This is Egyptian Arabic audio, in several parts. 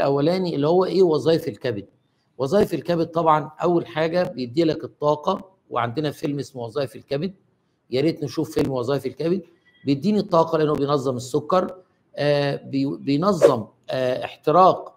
الاولاني اللي هو ايه وظائف الكبد وظائف الكبد طبعا اول حاجه بيدي لك الطاقه وعندنا فيلم اسمه وظائف الكبد يا ريت نشوف فيلم وظائف الكبد بيديني الطاقه لانه بينظم السكر آه بي- بينظم آه احتراق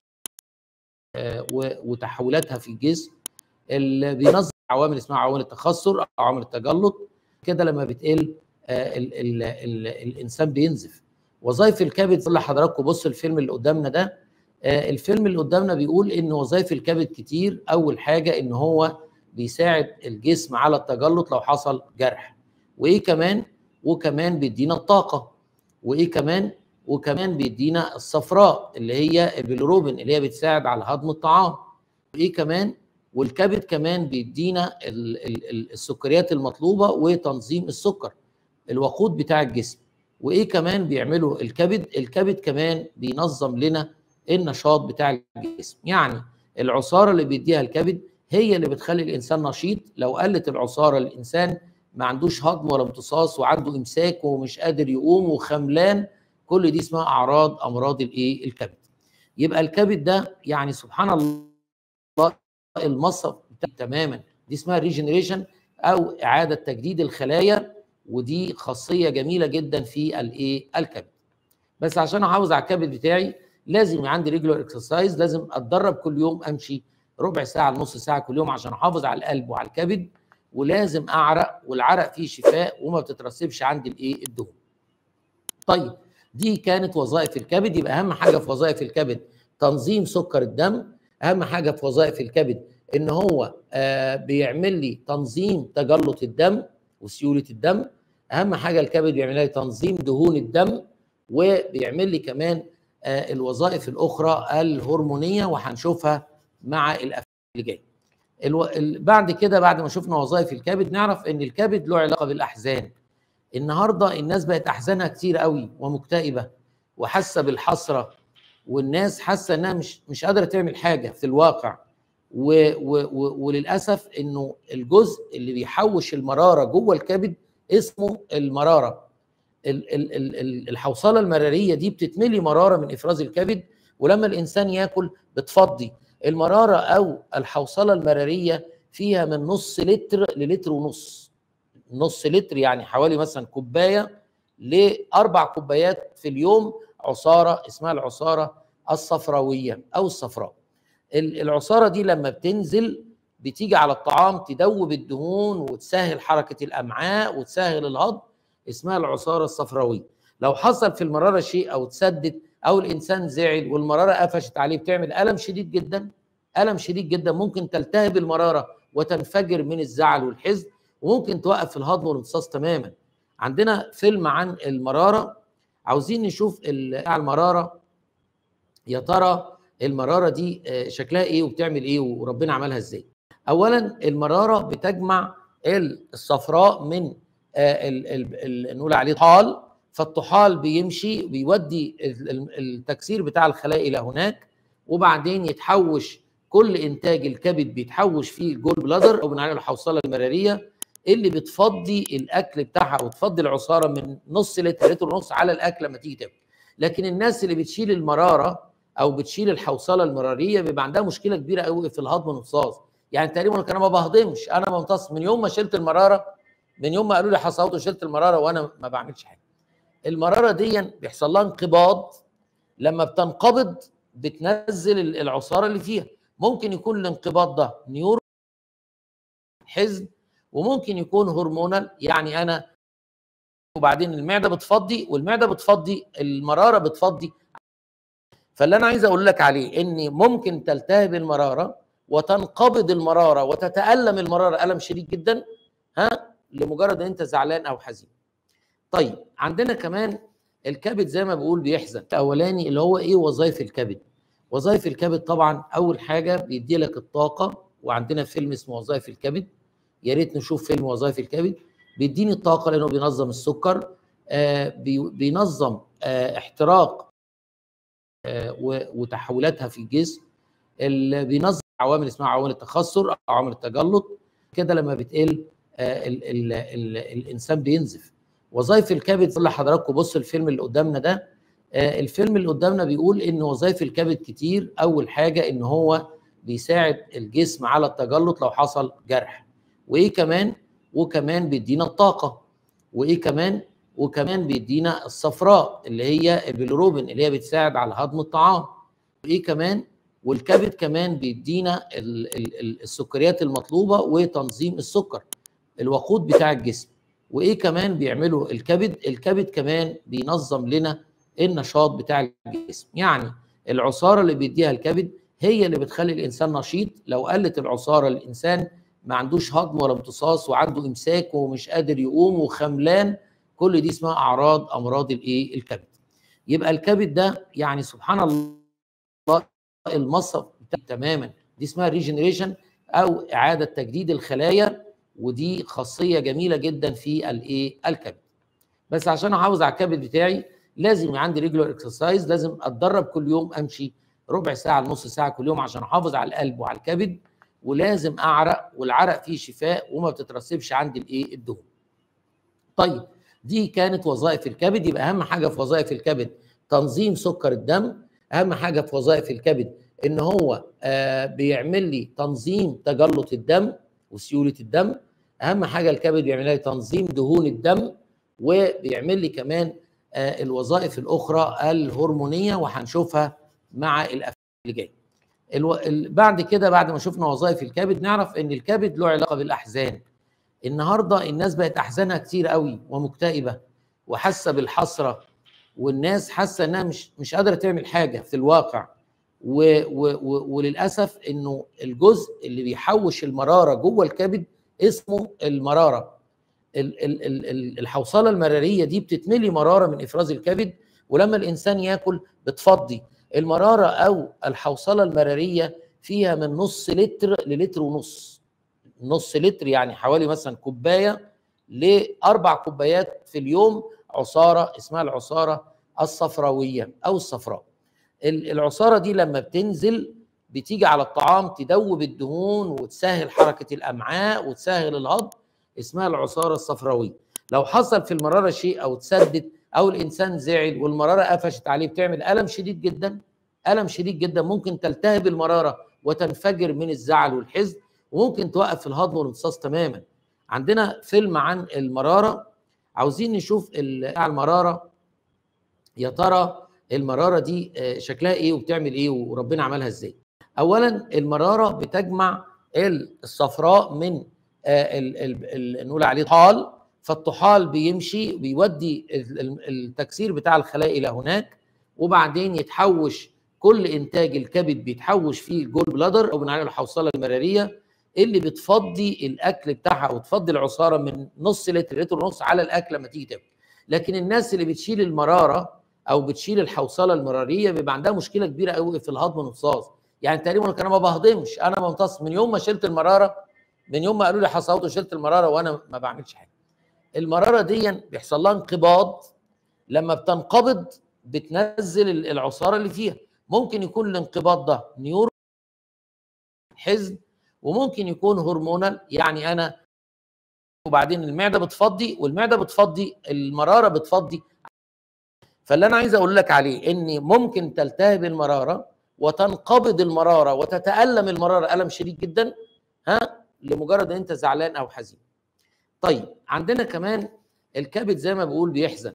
آه و- وتحولاتها في الجسم اللي بينظم عوامل اسمها عوامل التخثر او عوامل التجلط كده لما بتقل آه ال ال ال الانسان بينزف وظائف الكبد اللي حضراتكم بصوا الفيلم اللي قدامنا ده آه الفيلم اللي قدامنا بيقول ان وظائف الكبد كتير اول حاجه ان هو بيساعد الجسم على التجلط لو حصل جرح وايه كمان وكمان بيدينا الطاقه وايه كمان وكمان بيدينا الصفراء اللي هي البيلروبين اللي هي بتساعد على هضم الطعام وايه كمان والكبد كمان بيدينا ال- ال- ال- السكريات المطلوبه وتنظيم السكر الوقود بتاع الجسم وايه كمان بيعمله الكبد الكبد كمان بينظم لنا النشاط بتاع الجسم يعني العصاره اللي بيديها الكبد هي اللي بتخلي الانسان نشيط لو قلت العصاره الانسان ما عندوش هضم ولا امتصاص وعنده امساك ومش قادر يقوم وخملان كل دي اسمها اعراض امراض الايه الكبد يبقى الكبد ده يعني سبحان الله المصف بتاع- تماما دي اسمها ريجنريشن او اعاده تجديد الخلايا ودي خاصيه جميله جدا في الايه الكبد بس عشان احافظ على الكبد بتاعي لازم يبقى عندي ريجولار اكسرسايز لازم اتدرب كل يوم امشي ربع ساعه لنص ساعه كل يوم عشان احافظ على القلب وعلى الكبد ولازم اعرق والعرق فيه شفاء وما بتترسبش عندي الايه الدهون طيب دي كانت وظائف الكبد يبقى اهم حاجه في وظائف الكبد تنظيم سكر الدم اهم حاجه في وظائف الكبد ان هو آه بيعمل لي تنظيم تجلط الدم وسيوله الدم اهم حاجه الكبد بيعمل لي تنظيم دهون الدم وبيعمل لي كمان آه الوظائف الاخرى الهرمونيه وهنشوفها مع الافعال اللي جايه الو... ال- بعد كده بعد ما شفنا وظائف الكبد نعرف ان الكبد له علاقه بالاحزان النهارده الناس بقت احزانها كتير قوي ومكتئبه وحاسه بالحسره والناس حاسه انها مش مش قادره تعمل حاجه في الواقع و و و وللاسف انه الجزء اللي بيحوش المراره جوه الكبد اسمه المراره ال- ال- ال- ال- الحوصله المراريه دي بتتملي مراره من افراز الكبد ولما الانسان ياكل بتفضي المراره او الحوصله المراريه فيها من نص لتر للتر ونص نص لتر يعني حوالي مثلا كوبايه لاربع كوبايات في اليوم عصاره اسمها العصاره الصفراويه او الصفراء ال- العصاره دي لما بتنزل بتيجي على الطعام تدوب الدهون وتسهل حركه الامعاء وتسهل الهضم اسمها العصاره الصفراويه لو حصل في المراره شيء او تسدد او الانسان زعل والمراره قفشت عليه بتعمل الم شديد جدا الم شديد جدا ممكن تلتهب المراره وتنفجر من الزعل والحزن وممكن توقف الهضم والامتصاص تماما عندنا فيلم عن المراره عاوزين نشوف ال- بتاع المراره يا ترى المراره دي آه، شكلها ايه وبتعمل ايه وربنا عملها ازاي اولا المراره بتجمع الصفراء من آه، ال- ال- ال- نقول عليه طحال فالطحال بيمشي بيودي ال- ال- التكسير بتاع الخلايا الى هناك وبعدين يتحوش كل انتاج الكبد بيتحوش فيه الجول بلادر او بنقول عليه الحوصله المراريه اللي بتفضي الاكل بتاعها وتفضي العصاره من نص لتر لتر ونص على الاكل لما تيجي تاكل لكن الناس اللي بتشيل المراره او بتشيل الحوصله المراريه بيبقى عندها مشكله كبيره قوي في الهضم والامتصاص يعني تقريبا انا ما بهضمش انا بمتص من يوم ما شلت المراره من يوم ما قالوا لي حصوت وشلت المراره وانا ما بعملش حاجه المراره دي بيحصل لها انقباض لما بتنقبض بتنزل العصاره اللي فيها ممكن يكون الانقباض ده نيورو حزن وممكن يكون هرمونال يعني انا وبعدين المعده بتفضي والمعده بتفضي المراره بتفضي فاللي انا عايز اقول لك عليه ان ممكن تلتهب المراره وتنقبض المراره وتتالم المراره الم شديد جدا ها لمجرد ان انت زعلان او حزين طيب عندنا كمان الكبد زي ما بقول بيحزن الاولاني اللي هو ايه وظائف الكبد وظائف الكبد طبعا اول حاجه بيدي لك الطاقه وعندنا فيلم اسمه وظائف الكبد يا ريت نشوف فيلم وظائف الكبد بيديني الطاقه لانه بينظم السكر آه بي- بينظم آه احتراق آه و- وتحولاتها في الجسم اللي بينظم عوامل اسمها عوامل التخثر او عوامل التجلط كده لما بتقل آه ال ال ال الانسان بينزف وظائف الكبد اللي حضراتكم بصوا الفيلم اللي قدامنا ده آه، الفيلم اللي قدامنا بيقول ان وظائف الكبد كتير اول حاجه ان هو بيساعد الجسم على التجلط لو حصل جرح وايه كمان وكمان بيدينا الطاقه وايه كمان وكمان بيدينا الصفراء اللي هي البيلروبين اللي هي بتساعد على هضم الطعام وايه كمان والكبد كمان بيدينا ال- ال- ال- السكريات المطلوبه وتنظيم السكر الوقود بتاع الجسم وايه كمان بيعمله الكبد الكبد كمان بينظم لنا النشاط بتاع الجسم يعني العصاره اللي بيديها الكبد هي اللي بتخلي الانسان نشيط لو قلت العصاره الانسان ما عندوش هضم ولا امتصاص وعنده امساك ومش قادر يقوم وخملان كل دي اسمها اعراض امراض الايه الكبد يبقى الكبد ده يعني سبحان الله المصف بتاع تماما دي اسمها ريجنريشن او اعاده تجديد الخلايا ودي خاصيه جميله جدا في الايه الكبد بس عشان احافظ على الكبد بتاعي لازم يبقى عندي ريجولار اكسرسايز لازم اتدرب كل يوم امشي ربع ساعه لنص ساعه كل يوم عشان احافظ على القلب وعلى الكبد ولازم اعرق والعرق فيه شفاء وما بتترسبش عندي الايه الدهون طيب دي كانت وظائف الكبد يبقى اهم حاجه في وظائف الكبد تنظيم سكر الدم اهم حاجه في وظائف الكبد ان هو آه بيعمل لي تنظيم تجلط الدم وسيوله الدم اهم حاجه الكبد بيعمل لي تنظيم دهون الدم وبيعمل لي كمان آه الوظائف الاخرى الهرمونيه وهنشوفها مع الافعال اللي جايه الو... ال... بعد كده بعد ما شفنا وظائف الكبد نعرف ان الكبد له علاقه بالاحزان النهارده الناس بقت احزانها كتير قوي ومكتئبه وحاسه بالحسره والناس حاسه انها مش مش قادره تعمل حاجه في الواقع و و و وللاسف انه الجزء اللي بيحوش المراره جوه الكبد اسمه المراره ال ال ال ال الحوصله المراريه دي بتتملي مراره من افراز الكبد ولما الانسان ياكل بتفضي المراره او الحوصله المراريه فيها من نص لتر للتر ونص نص لتر يعني حوالي مثلا كوبايه لاربع كوبايات في اليوم عصاره اسمها العصاره الصفراويه او الصفراء العصاره دي لما بتنزل بتيجي على الطعام تدوب الدهون وتسهل حركه الامعاء وتسهل الهضم اسمها العصاره الصفراويه لو حصل في المراره شيء او تسدد او الانسان زعل والمراره قفشت عليه بتعمل الم شديد جدا الم شديد جدا ممكن تلتهب المراره وتنفجر من الزعل والحزن وممكن توقف الهضم والامتصاص تماما عندنا فيلم عن المراره عاوزين نشوف المراره يا ترى المراره دي شكلها ايه وبتعمل ايه وربنا عملها ازاي اولا المراره بتجمع الصفراء من ال ال ال نقول عليه طحال فالطحال بيمشي بيودي التكسير بتاع الخلايا الى هناك وبعدين يتحوش كل انتاج الكبد بيتحوش فيه الجول بلادر او بنقول الحوصله المراريه اللي بتفضي الاكل بتاعها وتفضي العصاره من نص لتر لتر ونص على الاكل لما تيجي تاكل لكن الناس اللي بتشيل المراره او بتشيل الحوصله المراريه بيبقى عندها مشكله كبيره قوي في الهضم والامتصاص يعني تقريبا انا ما بهضمش انا بمتص من يوم ما شلت المراره من يوم ما قالوا لي حصوت وشلت المراره وانا ما بعملش حاجه المراره دي بيحصل لها انقباض لما بتنقبض بتنزل العصاره اللي فيها ممكن يكون الانقباض ده نيورو حزن وممكن يكون هرمونال يعني انا وبعدين المعده بتفضي والمعده بتفضي المراره بتفضي فاللي انا عايز اقول لك عليه ان ممكن تلتهب المراره وتنقبض المراره وتتالم المراره الم شديد جدا ها لمجرد ان انت زعلان او حزين طيب عندنا كمان الكبد زي ما بقول بيحزن